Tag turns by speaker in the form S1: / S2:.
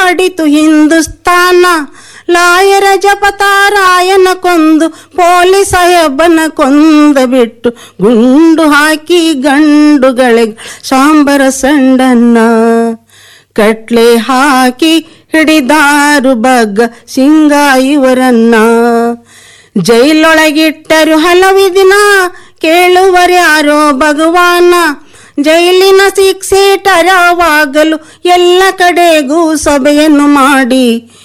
S1: ಆಡಿತು ಹಿಂದೂಸ್ತಾನ ಲಾಯರ ಜಪತಾರಾಯನ ಕೊಂದು ಪೊಲೀಸ್ ಸಾಹೇಬನ ಕೊಂದ ಬಿಟ್ಟು ಗುಂಡು ಹಾಕಿ ಗಂಡುಗಳಿಗೆ ಸಾಂಬರ ಸಂಡನ್ನ ಕಟ್ಲೆ ಹಾಕಿ ಹಿಡಿದಾರು ಬಗ್ಗ ಸಿಂಗ ಇವರನ್ನ ಜೈಲೊಳಗಿಟ್ಟರು ಹಲವು ದಿನ ಕೇಳುವರ್ಯಾರೋ ಭಗವಾನ ಜೈಲಿನ ಶಿಕ್ಷೆ ಟರವಾಗಲು ಎಲ್ಲ ಕಡೆಗೂ ಸಭೆಯನ್ನು ಮಾಡಿ